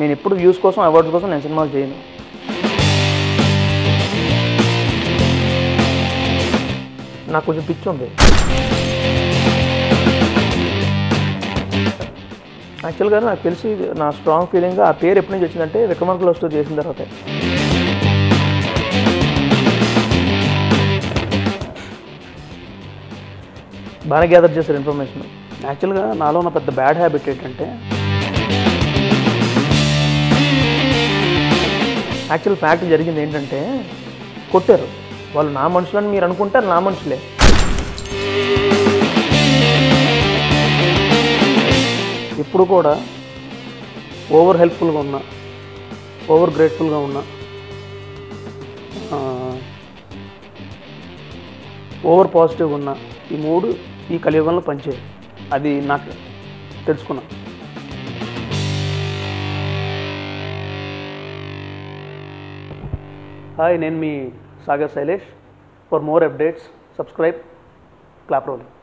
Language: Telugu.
నేను ఎప్పుడు వ్యూస్ కోసం అవార్డ్స్ కోసం నేను సినిమాలు చేయను నాకు కొంచెం పిచ్చి ఉంది యాక్చువల్గా నాకు తెలిసి నా స్ట్రాంగ్ ఫీలింగ్ ఆ పేరు ఎప్పటి నుంచి వచ్చిందంటే విక్రమార్క లవ్ స్టోరీ చేసిన తర్వాత బాగా గ్యాదర్ చేశారు ఇన్ఫర్మేషన్ యాక్చువల్గా నాలో ఉన్న పెద్ద బ్యాడ్ హ్యాబిట్ ఏంటంటే యాక్చువల్ ఫ్యాక్ట్ జరిగింది ఏంటంటే కొట్టారు వాళ్ళు నా మనుషులని మీరు అనుకుంటారు నా మనుషులే ఇప్పుడు కూడా ఓవర్ హెల్ప్ఫుల్గా ఉన్నా ఓవర్ గ్రేట్ఫుల్గా ఉన్నా ఆ, ఓవర్ పాజిటివ్గా ఉన్నా ఈ మూడు ఈ కలియుగంలో పనిచేయాలి అది నాకు తెలుసుకున్నా హాయ్ నేను మీ Sagar Shailesh for more updates subscribe clap rolling